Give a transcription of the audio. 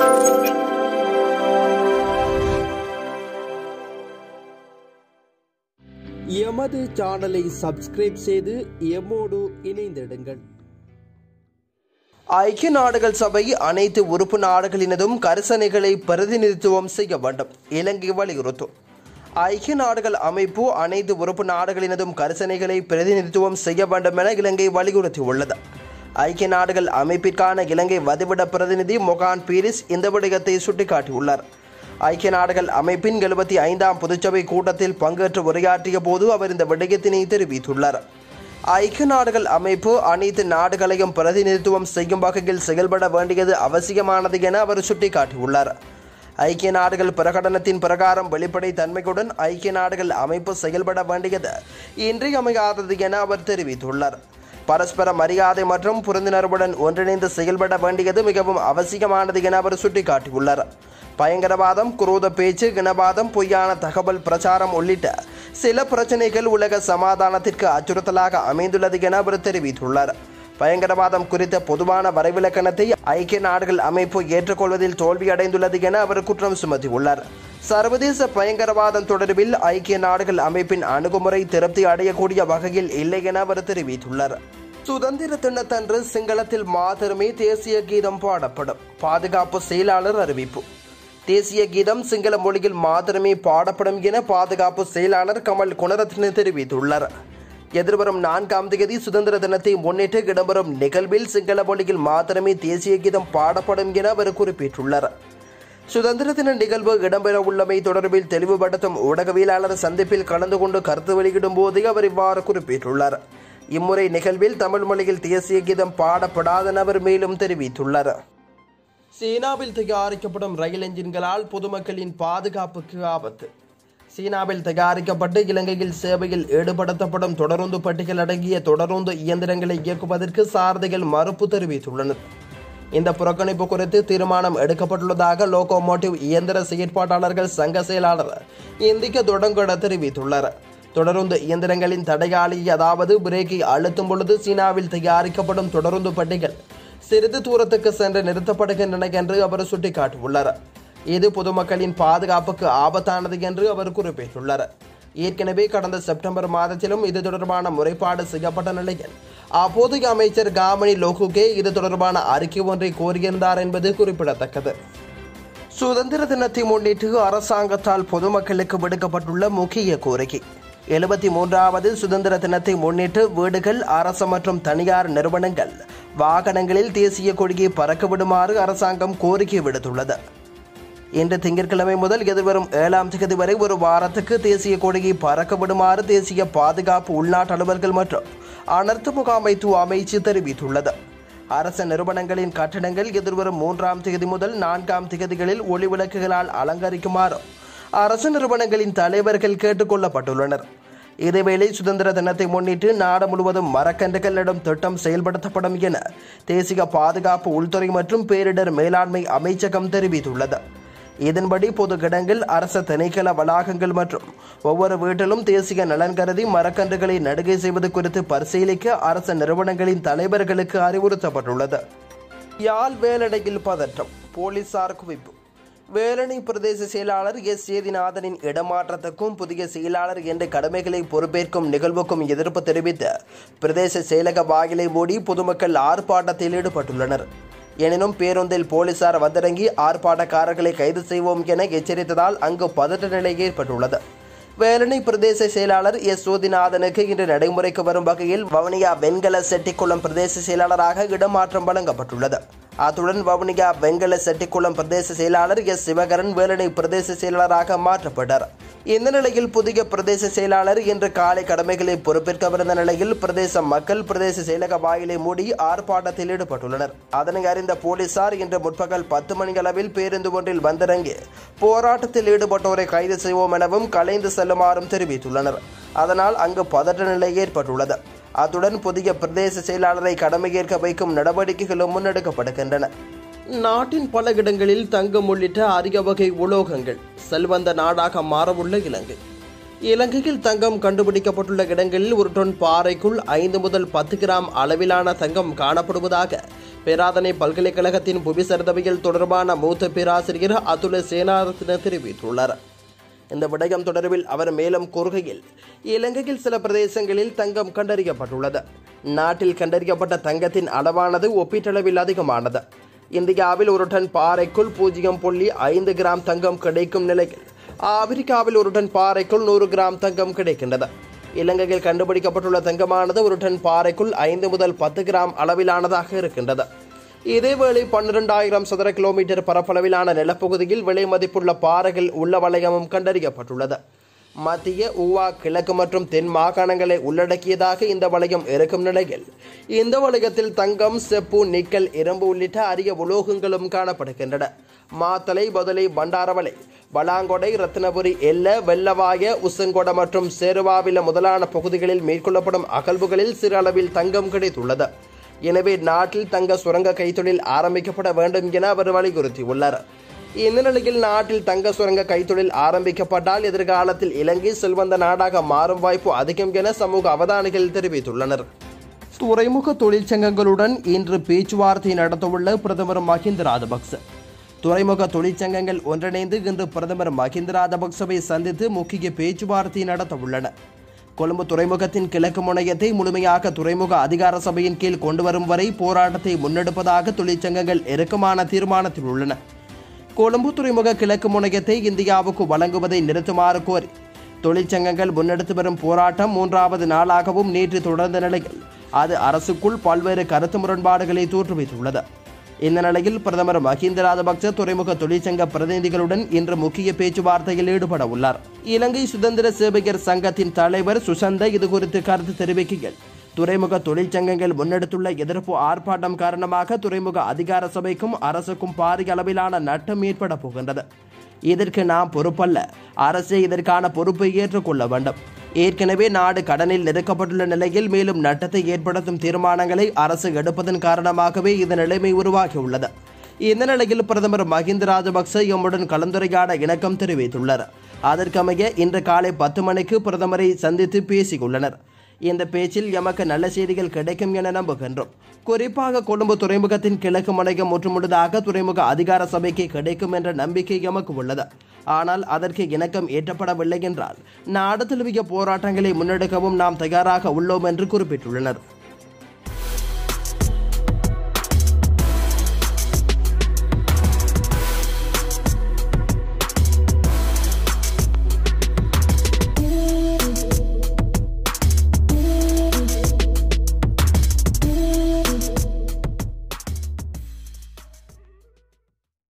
எமது சேனலை சப்ஸ்கிரைப் செய்து எம்மோடு இணைந்திடுங்கள் ஐக்கிய நாடுகள் சபை அனைத்து உறுப்பு நாடுகளினதும் கரிசனைகளை பிரதிநிதித்துவம் செய்ய வேண்டும் இலங்கை வலியுறுத்தும் ஐக்கிய நாடுகள் அமைப்பு அனைத்து உறுப்பு நாடுகளினதும் கரிசனைகளை பிரதிநிதித்துவம் செய்ய வேண்டும் என இலங்கை வலியுறுத்தியுள்ளது ஐக்கிய நாடுகள் அமைப்பிற்கான இலங்கை வதிவிட பிரதிநிதி மொகான் பீரிஸ் இந்த விடயத்தை சுட்டிக்காட்டியுள்ளார் ஐக்கிய நாடுகள் அமைப்பின் எழுபத்தி ஐந்தாம் பொதுச்சபை கூட்டத்தில் பங்கேற்று உரையாற்றிய போது அவர் இந்த விடயத்தினை தெரிவித்துள்ளார் ஐக்கிய நாடுகள் அமைப்பு அனைத்து நாடுகளையும் பிரதிநிதித்துவம் செய்யும் வகையில் செயல்பட வேண்டியது அவசியமானது என அவர் சுட்டிக்காட்டியுள்ளார் ஐக்கிய நாடுகள் பிரகடனத்தின் பிரகாரம் வெளிப்படை தன்மையுடன் ஐக்கிய நாடுகள் அமைப்பு செயல்பட வேண்டியது இன்றியமையாதது என அவர் தெரிவித்துள்ளார் பரஸ்பர மரியாதை மற்றும் புரிந்துணர்வுடன் ஒன்றிணைந்து செயல்பட வேண்டியது மிகவும் அவசியமானது என அவர் சுட்டிக்காட்டியுள்ளார் பயங்கரவாதம் குரோத பேச்சு இனவாதம் பொய்யான தகவல் பிரச்சாரம் உள்ளிட்ட சில பிரச்சனைகள் உலக சமாதானத்திற்கு அச்சுறுத்தலாக அமைந்துள்ளது என அவர் தெரிவித்துள்ளார் பயங்கரவாதம் குறித்த பொதுவான வரைவிலக்கணத்தை ஐக்கிய நாடுகள் அமைப்பு ஏற்றுக்கொள்வதில் தோல்வியடைந்துள்ளது என அவர் குற்றம் சுமத்தியுள்ளார் சர்வதேச பயங்கரவாதம் தொடர்பில் ஐக்கிய நாடுகள் அமைப்பின் அணுகுமுறை திருப்தி அடையக்கூடிய வகையில் இல்லை என அவர் தெரிவித்துள்ளார் சுதந்திர தினத்தன்று சிங்களத்தில் மாத்திரமே தேசிய கீதம் பாடப்படும் பாதுகாப்பு செயலாளர் அறிவிப்பு தேசிய கீதம் சிங்கள மொழியில் மாத்திரமே பாடப்படும் என பாதுகாப்பு செயலாளர் கமல் குணரத்ன தெரிவித்துள்ளார் எதிர்வரும் நான்காம் தேதி சுதந்திர தினத்தை முன்னிட்டு இடம்பெறும் நிகழ்வில் சிங்கள மொழியில் மாத்திரமே தேசிய கீதம் பாடப்படும் என அவர் குறிப்பிட்டுள்ளார் சுதந்திர தின நிகழ்வு இடம்பெற உள்ளமை தொடர்பில் தெளிவுபடுத்தும் ஊடகவியலாளர் சந்திப்பில் கலந்து கொண்டு கருத்து வெளியிடும் போதே அவர் இவ்வாறு குறிப்பிட்டுள்ளார் இம்முறை நிகழ்வில் தமிழ் மொழியில் தேசிய கீதம் பாடப்படாதென அவர் மேலும் தெரிவித்துள்ளார் சீனாவில் தயாரிக்கப்படும் ரயில் என்ஜின்களால் பொதுமக்களின் பாதுகாப்புக்கு ஆபத்து சீனாவில் தயாரிக்கப்பட்டு இலங்கையில் சேவையில் ஈடுபடுத்தப்படும் தொடருந்து பட்டிகள் அடங்கிய தொடருந்து இயந்திரங்களை இயக்குவதற்கு சாரதிகள் மறுப்பு தெரிவித்துள்ளனர் இந்த புறக்கணிப்பு குறித்து தீர்மானம் எடுக்கப்பட்டுள்ளதாக லோகோமோட்டிவ் இயந்திர செயற்பாட்டாளர்கள் சங்க செயலாளர் இந்திக்க தொடங்கட தெரிவித்துள்ளார் தொடருந்து இயந்திரங்களின் தடையாளி அதாவது பிரேக்கை அழுத்தும் பொழுது சீனாவில் தயாரிக்கப்படும் தொடருந்து பட்டிகள் சிறிது தூரத்துக்கு சென்று நிறுத்தப்படுகின்றன என்று அவர் சுட்டிக்காட்டியுள்ளார் இது பொதுமக்களின் பாதுகாப்புக்கு ஆபத்தானது என்று அவர் குறிப்பிட்டுள்ளார் ஏற்கனவே கடந்த செப்டம்பர் மாதத்திலும் இது தொடர்பான முறைப்பாடு செய்யப்பட்ட நிலையில் அப்போதைய அமைச்சர் காமணி லோகுகே இது தொடர்பான அறிக்கை ஒன்றை கோரியிருந்தார் என்பது குறிப்பிடத்தக்கது சுதந்திர தினத்தை முன்னிட்டு அரசாங்கத்தால் பொதுமக்களுக்கு விடுக்கப்பட்டுள்ள முக்கிய கோரிக்கை எழுபத்தி மூன்றாவது சுதந்திர தினத்தை முன்னிட்டு வீடுகள் அரசு மற்றும் தனியார் நிறுவனங்கள் வாகனங்களில் தேசிய கொடியை பறக்க விடுமாறு அரசாங்கம் கோரிக்கை விடுத்துள்ளது இன்று திங்கட்கிழமை முதல் எதிர்வரும் ஏழாம் தேதி வரை ஒரு வாரத்துக்கு தேசிய கொடியை பறக்க விடுமாறு தேசிய பாதுகாப்பு உள்நாட்டு அலுவல்கள் மற்றும் அனர்த்த முகாமைத்துவ அமைச்சு தெரிவித்துள்ளது அரசு நிறுவனங்களின் கட்டடங்கள் எதிர்வரும் மூன்றாம் தேதி முதல் நான்காம் தேதிகளில் ஒளி விளக்குகளால் அலங்கரிக்குமாறும் அரசு நிறுவனங்களின் தலைவர்கள் கேட்டுக்கொள்ளப்பட்டுள்ளனர் இதேவேளை சுதந்திர தினத்தை முன்னிட்டு நாடு முழுவதும் மரக்கன்றுகள் நடும் திட்டம் செயல்படுத்தப்படும் என தேசிய பாதுகாப்பு உள்துறை மற்றும் பேரிடர் மேலாண்மை அமைச்சகம் தெரிவித்துள்ளது இதன்படி பொது இடங்கள் அரச திணைக்கள வளாகங்கள் மற்றும் ஒவ்வொரு வீட்டிலும் தேசிய நலன் கருதி மரக்கன்றுகளை நடுகை செய்வது குறித்து பரிசீலிக்க அரசு நிறுவனங்களின் தலைவர்களுக்கு அறிவுறுத்தப்பட்டுள்ளது யாழ் வேலடையில் பதற்றம் போலீசார் குவிப்பு வேலணை பிரதேச செயலாளர் எஸ் சேதிநாதனின் இடமாற்றத்துக்கும் புதிய செயலாளர் என்ற கடமைகளை பொறுப்பேற்கும் நிகழ்வுக்கும் எதிர்ப்பு தெரிவித்து பிரதேச செயலக வாயிலை மூடி பொதுமக்கள் ஆர்ப்பாட்டத்தில் ஈடுபட்டுள்ளனர் எனினும் பேருந்தில் போலீசார் வந்திறங்கி ஆர்ப்பாட்டக்காரர்களை கைது செய்வோம் என எச்சரித்ததால் அங்கு பதற்ற நிலை ஏற்பட்டுள்ளது வேலணை பிரதேச செயலாளர் எஸ் சோதிநாதனுக்கு இன்று நடைமுறைக்கு வரும் வகையில் வவுனியா வெண்கல செட்டிக்குளம் பிரதேச செயலாளராக இடமாற்றம் வழங்கப்பட்டுள்ளது அத்துடன் வவுனியா வெங்கல செட்டிக்குளம் பிரதேச செயலாளர் எஸ் சிவகரன் வேலணை பிரதேச செயலாளராக மாற்றப்பட்டார் இந்த நிலையில் புதிய பிரதேச செயலாளர் இன்று காலை கடமைகளை பொறுப்பேற்கவிருந்த நிலையில் பிரதேச மக்கள் பிரதேச செயலக வாயிலை மூடி ஆர்ப்பாட்டத்தில் ஈடுபட்டுள்ளனர் அதனை அறிந்த போலீசார் இன்று முற்பகல் பத்து மணி அளவில் பேருந்து ஒன்றில் வந்திறங்கி போராட்டத்தில் ஈடுபட்டோரை கைது செய்வோம் எனவும் கலைந்து செல்லுமாறும் தெரிவித்துள்ளனர் அதனால் அங்கு பதற்ற நிலை ஏற்பட்டுள்ளது அத்துடன் புதிய பிரதேச செயலாளரை கடமையேற்க வைக்கும் நடவடிக்கைகளும் முன்னெடுக்கப்படுகின்றன நாட்டின் பல இடங்களில் தங்கம் உள்ளிட்ட அரிய வகை உலோகங்கள் செல்வந்த நாடாக மாறவுள்ள இலங்கை இலங்கையில் தங்கம் கண்டுபிடிக்கப்பட்டுள்ள இடங்களில் ஒரு டன் பாறைக்குள் ஐந்து முதல் பத்து கிராம் அளவிலான தங்கம் காணப்படுவதாக பேராதனை பல்கலைக்கழகத்தின் புவிசரிதவியல் தொடர்பான மூத்த பேராசிரியர் அதுல சேனாரத்ன தெரிவித்துள்ளார் இந்த விடயம் தொடர்பில் அவர் மேலும் கூறுகையில் இலங்கையில் சில பிரதேசங்களில் தங்கம் கண்டறியப்பட்டுள்ளது நாட்டில் கண்டறியப்பட்ட தங்கத்தின் அளவானது ஒப்பீட்டளவில் அதிகமானது இந்தியாவில் ஒரு டன் பாறைக்குள் பூஜ்ஜியம் புள்ளி ஐந்து கிராம் தங்கம் கிடைக்கும் நிலையில் ஆப்பிரிக்காவில் ஒரு டன் பாறைக்குள் நூறு கிராம் தங்கம் கிடைக்கின்றது இலங்கையில் கண்டுபிடிக்கப்பட்டுள்ள தங்கமானது ஒரு டன் பாறைக்குள் ஐந்து முதல் பத்து கிராம் அளவிலானதாக இருக்கின்றது இதேவேளை பன்னிரண்டாயிரம் சதுர கிலோமீட்டர் பரப்பளவிலான நிலப்பகுதியில் விலை மதிப்புள்ள பாறைகள் உள்ள வளையமும் கண்டறியப்பட்டுள்ளது மத்திய ஊவா கிழக்கு மற்றும் தென் மாகாணங்களை உள்ளடக்கியதாக இந்த வளையம் இருக்கும் நிலையில் இந்த வளையத்தில் தங்கம் செப்பு நிக்கல் இரும்பு உள்ளிட்ட அரிய உலோகங்களும் காணப்படுகின்றன மாத்தலை பதலை பண்டாரவளை பலாங்கொடை ரத்னபுரி எல்ல வெள்ளவாய உசங்கொட மற்றும் சேருவாவில முதலான பகுதிகளில் மேற்கொள்ளப்படும் அகழ்வுகளில் சிறு அளவில் தங்கம் கிடைத்துள்ளது எனவே நாட்டில் தங்க சுரங்க கைத்தொழில் ஆரம்பிக்கப்பட வேண்டும் என அவர் வலியுறுத்தியுள்ளார் இந்த நிலையில் நாட்டில் தங்க சுரங்க கைத்தொழில் ஆரம்பிக்கப்பட்டால் எதிர்காலத்தில் இலங்கை செல்வந்த நாடாக மாறும் வாய்ப்பு அதிகம் என சமூக அவதானிகள் தெரிவித்துள்ளனர் துறைமுக தொழிற்சங்கங்களுடன் இன்று பேச்சுவார்த்தை நடத்தவுள்ள பிரதமர் மஹிந்த ராஜபக்ச துறைமுக தொழிற்சங்கங்கள் ஒன்றிணைந்து இன்று பிரதமர் மஹிந்த ராஜபக்சவை சந்தித்து முக்கிய பேச்சுவார்த்தை நடத்தவுள்ளன கொழும்பு துறைமுகத்தின் கிழக்கு முனையத்தை முழுமையாக துறைமுக அதிகார சபையின் கீழ் கொண்டு வரும் வரை போராட்டத்தை முன்னெடுப்பதாக தொழிற்சங்கங்கள் இறுக்கமான தீர்மானத்தில் உள்ளன கொழும்பு துறைமுக கிழக்கு முனையத்தை இந்தியாவுக்கு வழங்குவதை நிறுத்துமாறு கோரி தொழிற்சங்கங்கள் முன்னெடுத்து வரும் போராட்டம் மூன்றாவது நாளாகவும் நேற்று தொடர்ந்த நிலையில் அது அரசுக்குள் பல்வேறு கருத்து முரண்பாடுகளை தோற்றுவித்துள்ளது இந்த நிலையில் பிரதமர் மஹிந்த ராஜபக்ச துறைமுக தொழிற்சங்க பிரதிநிதிகளுடன் இன்று முக்கிய பேச்சுவார்த்தையில் ஈடுபட உள்ளார் இலங்கை சுதந்திர சேவையர் சங்கத்தின் தலைவர் சுசந்த இதுகுறித்து கருத்து தெரிவிக்கையில் துறைமுக தொழிற்சங்கங்கள் முன்னெடுத்துள்ள எதிர்ப்பு ஆர்ப்பாட்டம் காரணமாக துறைமுக அதிகார சபைக்கும் அரசுக்கும் பாரிய அளவிலான நட்டம் ஏற்பட போகின்றது இதற்கு நாம் பொறுப்பல்ல அரசே இதற்கான பொறுப்பை ஏற்றுக்கொள்ள வேண்டும் ஏற்கனவே நாடு கடனில் நெருக்கப்பட்டுள்ள நிலையில் மேலும் நட்டத்தை ஏற்படுத்தும் தீர்மானங்களை அரசு எடுப்பதன் காரணமாகவே இந்த நிலைமை உருவாகியுள்ளது இந்த நிலையில் பிரதமர் மஹிந்த ராஜபக்ச எம்முடன் கலந்துரையாட இணக்கம் தெரிவித்துள்ளார் அதற்கமைய இன்று காலை பத்து மணிக்கு பிரதமரை சந்தித்து பேசியுள்ளனர் இந்த பேச்சில் எமக்கு நல்ல செய்திகள் கிடைக்கும் என நம்புகின்றோம் குறிப்பாக கொழும்பு துறைமுகத்தின் கிழக்கு முனையம் முற்றுமுழுதாக துறைமுக அதிகார சபைக்கு கிடைக்கும் என்ற நம்பிக்கை எமக்கு உள்ளது ஆனால் அதற்கு இணக்கம் ஏற்றப்படவில்லை என்றால் நாடு தழுவிய போராட்டங்களை முன்னெடுக்கவும் நாம் தயாராக உள்ளோம் என்று குறிப்பிட்டுள்ளனர்